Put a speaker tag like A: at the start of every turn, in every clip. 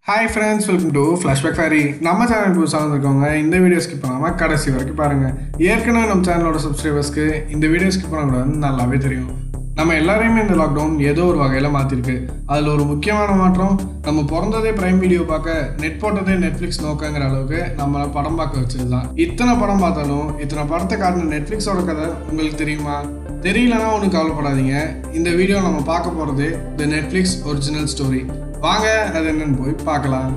A: hi friends welcome to flashback fairy நம்ம channel புதுசாக வந்திருக்கவங்க இந்த வீடியோ ஸ்கிப் பண்ணாமல் கடைசி வரைக்கும் பாருங்கள் ஏற்கனவே நம்ம சேனலோட சப்ஸ்கிரைபர்ஸ்க்கு இந்த வீடியோ ஸ்கிப் பண்ணக்கூடாதுன்னு நல்லாவே தெரியும் நம்ம எல்லாரையுமே இந்த லாக்டவுன் ஏதோ ஒரு வகையில் மாற்றிருக்கு அதில் ஒரு முக்கியமான மாற்றம் நம்ம பிறந்ததே பிரைம் வீடியோ பார்க்க நெட் போட்டதே நெட்ஃப்ளிக்ஸ் நோக்கங்கிற அளவுக்கு நம்மளை படம் பார்க்க வச்சது தான் இத்தனை படம் பார்த்தாலும் இத்தனை படத்தை காட்டின நெட்ஃப்ளிக்ஸோட கதை உங்களுக்கு தெரியுமா தெரியலனா ஒன்றும் கவலைப்படாதீங்க இந்த வீடியோ நம்ம பார்க்க போகிறது த நெட்ஃப்ளிக்ஸ் ஒரிஜினல் ஸ்டோரி வாங்க அது என்னன்னு போய் பார்க்கலாம்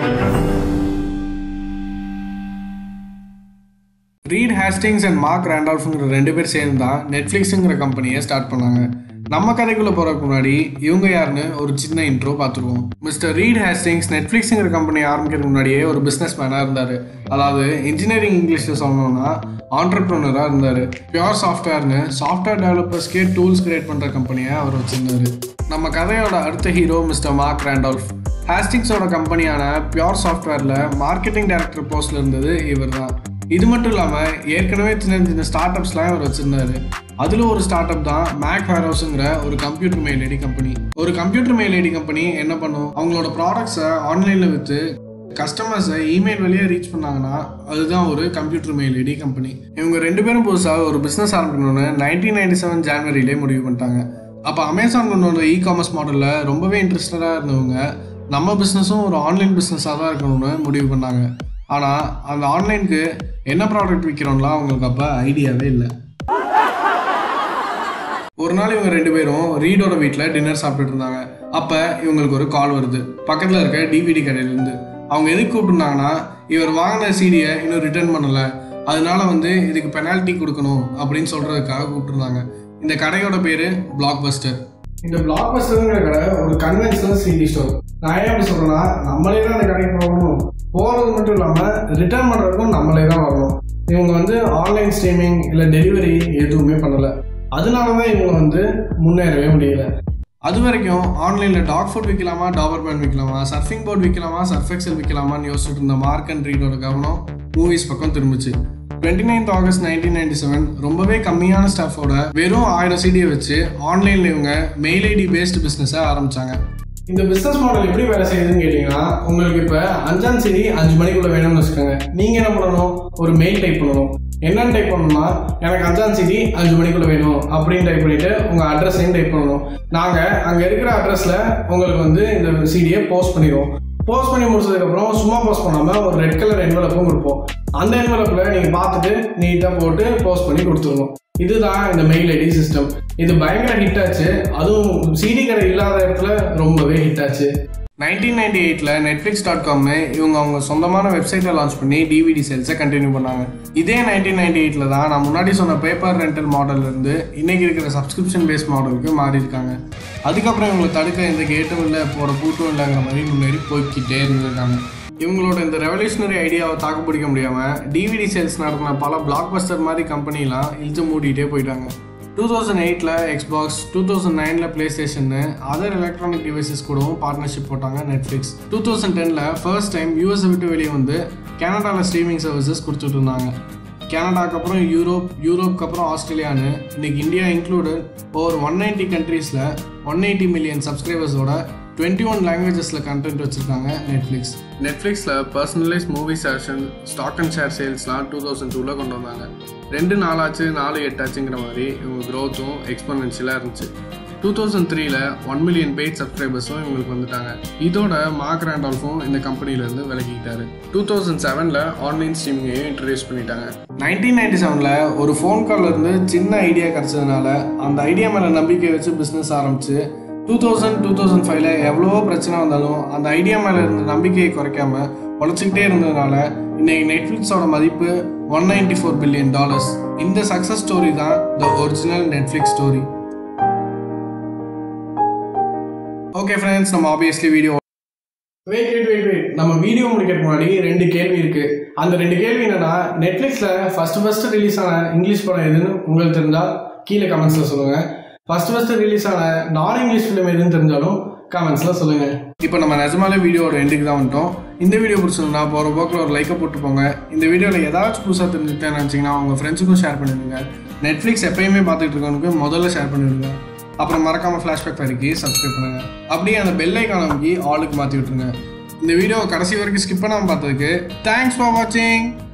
A: ரீட் ஹேஸ்டிங்ஸ் அண்ட் மார்க் ரேண்டால்ஃபுங்கிற ரெண்டு பேர் சேர்ந்து தான் நெட்ஃப்ளிக்ஸுங்கிற கம்பெனியை ஸ்டார்ட் பண்ணாங்க நம்ம கதைக்குள்ளே போகிறதுக்கு முன்னாடி இவங்க யாருன்னு ஒரு சின்ன இன்ட்ரோ பார்த்துருவோம் மிஸ்டர் ரீட் ஹேஸ்டிங்ஸ் நெட்ஃப்ளிக்ஸுங்கிற கம்பெனி ஆரம்பிக்கிறதுக்கு முன்னாடியே ஒரு பிஸ்னஸ் மேனாக இருந்தார் அதாவது இன்ஜினியரிங் இங்கிலீஷில் சொல்லணும்னா ஆண்டர்ப்ரனராக இருந்தார் பியூர் சாஃப்ட்வேர்னு சாஃப்ட்வேர் டெவலப்பர்ஸ்க்கே டூல்ஸ் கிரியேட் பண்ணுற கம்பெனியை அவர் வச்சிருந்தாரு நம்ம கதையோட அடுத்த ஹீரோ மிஸ்டர் மார்க் ரேண்டால்ஃப் ஹேஸ்டிங்ஸோட கம்பெனியான பியூர் சாஃப்ட்வேரில் மார்க்கெட்டிங் டைரக்டர் போஸ்ட்ல இருந்தது இவர் தான் இது மட்டும் இல்லாமல் ஏற்கனவே சின்ன சின்ன ஸ்டார்ட் அப்ஸ்லாம் இவர் வச்சிருந்தாரு அதில் ஒரு ஸ்டார்ட் அப் தான் மேக் ஹேரோஸுங்கிற ஒரு கம்ப்யூட்டர் மெயில் ஐடி கம்பெனி ஒரு கம்ப்யூட்டர் மெயில் ஐடி கம்பெனி என்ன பண்ணும் அவங்களோட ப்ராடக்ட்ஸை ஆன்லைனில் விற்று கஸ்டமர்ஸை இமெயில் வழியாக ரீச் பண்ணாங்கன்னா அதுதான் ஒரு கம்ப்யூட்டர் மெயில் ஐடி கம்பெனி இவங்க ரெண்டு பேரும் புதுசாக ஒரு பிஸ்னஸ் ஆரம்பிக்கணும்னு நைன்டீன் நைன்டி செவன் ஜான்வரியிலே முடிவு பண்ணிட்டாங்க அப்போ அமேசான் கொண்டு வந்த இ காமர்ஸ் மாடலில் ரொம்பவே இன்ட்ரெஸ்டடாக இருந்தவங்க நம்ம பிஸ்னஸும் ஒரு ஆன்லைன் பிஸ்னஸாக தான் இருக்கணும்னு முடிவு பண்ணாங்க ஆனால் அந்த ஆன்லைனுக்கு என்ன ப்ராடக்ட் விற்கிறோம்லாம் அவங்களுக்கு அப்போ ஐடியாவே இல்லை ஒரு நாள் இவங்க ரெண்டு பேரும் ரீடோட வீட்டில் டின்னர் சாப்பிட்டுட்டு இருந்தாங்க அப்போ இவங்களுக்கு ஒரு கால் வருது பக்கத்தில் இருக்க டிவிடி கடையிலேருந்து அவங்க எதுக்கு கூப்பிட்டுருந்தாங்கன்னா இவர் வாங்கின சீடியை இன்னும் ரிட்டர்ன் பண்ணலை அதனால வந்து இதுக்கு பெனால்ட்டி கொடுக்கணும் அப்படின்னு சொல்கிறதுக்காக கூப்பிட்டுருந்தாங்க இந்த கடையோட பேர் பிளாக் பஸ்டர் இந்த பிளாக் பஸ்டருங்கிற கடை ஒரு கன்வென்ஷனல் சிடி ஸ்டோர் நான் ஏன் அப்படி சொல்கிறேன்னா நம்மளே தான் அந்த கடைக்கு போகணும் போகிறது மட்டும் இல்லாமல் ரிட்டர்ன் பண்ணுறதுக்கும் நம்மளே தான் வரணும் இவங்க வந்து ஆன்லைன் ஸ்ட்ரீமிங் இல்லை டெலிவரி எதுவுமே பண்ணலை அதனால தான் இவங்க வந்து முன்னேறவே முடியல அது வரைக்கும் ஆன்லைனில் டாக் ஃபுட் விற்கலாமா டாபர் பேண்ட் விற்கலாமா சர்ஃபிங் போர்ட் விற்கலாமா சர்ஃப் எக்ஸல் விற்கலாமான்னு யோசிச்சுட்டு இருந்த மார்க் அண்ட் ரீடோட கவனம் மூவிஸ் பக்கம் திரும்பிச்சு twenty ninth August nineteen ninety seven ரொம்பவே கம்மியான ஸ்டாஃபோட வெறும் ஆயிரம் சீடியை வச்சு ஆன்லைனில் இவங்க மெயில் ஐடி பேஸ்டு பிஸ்னஸை ஆரம்பிச்சாங்க இந்த பிஸ்னஸ் மாடல் எப்படி வேலை செய்யுதுன்னு கேட்டிங்கன்னா உங்களுக்கு இப்போ அஞ்சாம் சீடி அஞ்சு மணிக்குள்ளே வேணும்னு வச்சுக்கோங்க நீங்கள் என்ன பண்ணணும் ஒரு மெயில் டைப் பண்ணணும் என்னன்னு டைப் பண்ணணும்னா எனக்கு அஞ்சாம் தேதி அஞ்சு மணிக்குள்ள வேணும் அப்படின்னு டைப் பண்ணிட்டு உங்க அட்ரஸையும் டைப் பண்ணணும் நாங்க அங்க இருக்கிற அட்ரஸ்ல உங்களுக்கு வந்து இந்த சிடியை போஸ்ட் பண்ணிடுவோம் போஸ்ட் பண்ணி முடிச்சதுக்கப்புறம் சும்மா போஸ்ட் பண்ணாமல் ஒரு ரெட் கலர் என்வலப்பும் கொடுப்போம் அந்த என்வலப்பில் நீங்கள் பார்த்துட்டு நீட்டாக போட்டு போஸ்ட் பண்ணி கொடுத்துடணும் இதுதான் இந்த மெயில் ஐடி சிஸ்டம் இது பயங்கர ஹிட் ஆச்சு அதுவும் சிடி கடை இல்லாத இடத்துல ரொம்பவே ஹிட் ஆச்சு நைன்டீன் நைன்டி எயிட்டில் நெட்ஃப்ளிக்ஸ் டாட் காம்னு இவங்க அவங்க சொந்தமான வெப்சைட்டை லான்ச் பண்ணி டிவிடி சேல்ஸை கண்டினியூ பண்ணாங்க இதே நைன்டீன் நைன்டி எயிட்டில் தான் நான் முன்னாடி சொன்ன பேப்பர் ரெண்டல் மாடல்லேருந்து இன்னைக்கு இருக்கிற சப்ஸ்கிரிப்ஷன் பேஸ் மாடலுக்கு மாறி இருக்காங்க அதுக்கப்புறம் இவங்களை தடுக்க எந்த கேட்டும் இல்லை போகிற பூட்டும் இல்லைங்கிற மாதிரி முன்னேறி போய்கிட்டே இருந்திருக்காங்க இவங்களோட இந்த ரெவல்யூஷனரி ஐடியாவை தாக்கு பிடிக்க முடியாமல் டிவிடி சேல்ஸ் நடத்தின பல பிளாக் பஸ்டர் மாதிரி கம்பெனிலாம் இழுத்து மூடிட்டே போயிட்டாங்க டூ தௌசண்ட் எயிட்டில் எக்ஸ்பாக்ஸ் டூ தௌசண்ட் நைனில் ப்ளே ஸ்டேஷன்னு அதர் எலக்ட்ரானிக் டிவைசஸ் கூடவும் பார்ட்னர்ஷிப் போட்டாங்க நெட்ஃப்ளிக்ஸ் டூ தௌசண்ட் டெனில் ஃபர்ஸ்ட் டைம் யூஎஸை விட்டு வெளியே வந்து கனடாவில் ஸ்ட்ரீமிங் சர்வீசஸ் கொடுத்துட்டு இருந்தாங்க கனடாக்கு அப்புறம் யூரோப் யூரோப்க்கு அப்புறம் ஆஸ்திரேலியான்னு இன்னைக்கு India included over one ninety கண்ட்ரீஸில் ஒன் எயிட்டி மில்லியன் சப்ஸ்கிரைபர்ஸோட டுவெண்ட்டி ஒன் லாங்குவேஜஸில் கண்டென்ட் வச்சுருக்காங்க நெட்ஃப்ளிக்ஸ் நெட்ஃப்ளிக்ஸில் personalise movie session stock and share சேல்ஸ்லாம் டூ தௌசண்ட் டூவில் கொண்டு வந்தாங்க ரெண்டு நாளாச்சு நாலு எட்டாச்சுங்கிற மாதிரி இவங்க க்ரோத்தும் எக்ஸ்போனன்ஷியலாக இருந்துச்சு டூ தௌசண்ட் த்ரீல ஒன் மில்லியன் பெய்ட் சப்ஸ்கிரைபர்ஸும் இவங்களுக்கு வந்துட்டாங்க இதோட மார்க் ரேண்டால்ஃபும் இந்த கம்பெனிலேருந்து விலகிக்கிட்டாரு டூ தௌசண்ட் செவனில் ஆன்லைன் ஸ்ட்ரீமிங்கையும் இன்ட்ரடியூஸ் பண்ணிட்டாங்க நைன்டீன் நைன்டி செவனில் ஒரு ஃபோன் கால்லேருந்து சின்ன ஐடியா கிடச்சதுனால அந்த ஐடியா மேலே நம்பிக்கை வச்சு பிஸ்னஸ் ஆரம்பிச்சு டூ தௌசண்ட் டூ தௌசண்ட் ஃபைவ்ல எவ்வளவோ பிரச்சனை வந்தாலும் அந்த ஐடியா மேலே இருந்த நம்பிக்கையை குறைக்காம உழைச்சிக்கிட்டே இருந்ததுனால இன்னைக்கு நெட்ஃப்ளிக்ஸோட மதிப்பு one ninety four billion dollars இந்த சக்ஸஸ் ஸ்டோரி தான் the original Netflix story okay friends நம்ம obviously video wait wait wait wait நம்ம வீடியோ முடிக்கிறதுக்கு முன்னாடி ரெண்டு கேள்வி இருக்கு அந்த ரெண்டு கேள்வி என்னன்னா நெட்ஃப்ளிக்ஸில் ஃபர்ஸ்ட் ஃபர்ஸ்ட் ரிலீஸ் ஆன இங்கிலீஷ் படம் எதுன்னு உங்களுக்கு தெரிஞ்சால் கீழே கமெண்ட்ஸில் சொல்லுங்கள் ஃபர்ஸ்ட் ஃபர்ஸ்ட் ரிலீஸ் ஆன நான் இங்கிலீஷ் ஃபிலிம் எதுன்னு தெரிஞ்சாலும் கமெண்ட்ஸில் சொல்லுங்கள் இப்போ நம்ம நிஜமாலே வீடியோட எண்டுக்கு தான் வந்துட்டோம் இந்த வீடியோ பிடிச்சிருந்தா போகிற போக்கில் ஒரு லைக்கை போட்டு போங்க இந்த வீடியோவில் ஏதாச்சும் புதுசாக தெரிஞ்சுக்கிட்டேன்னு நினச்சிங்கன்னா உங்கள் ஃப்ரெண்ட்ஸுக்கும் ஷேர் பண்ணிடுங்க நெட்ஃப்ளிக்ஸ் எப்பயுமே பார்த்துட்டு இருக்கவனுக்கு முதல்ல ஷேர் பண்ணிவிடுங்க அப்புறம் மறக்காமல் ஃப்ளாஷ்பேக் வரைக்கும் சப்ஸ்கிரைப் பண்ணுங்கள் அப்படியே அந்த பெல் ஐக்கான அமைக்கி ஆளுக்கு மாற்றி விட்டுருங்க இந்த வீடியோ கடைசி வரைக்கும் ஸ்கிப் பண்ணாமல் பார்த்ததுக்கு தேங்க்ஸ் ஃபார் வாட்சிங்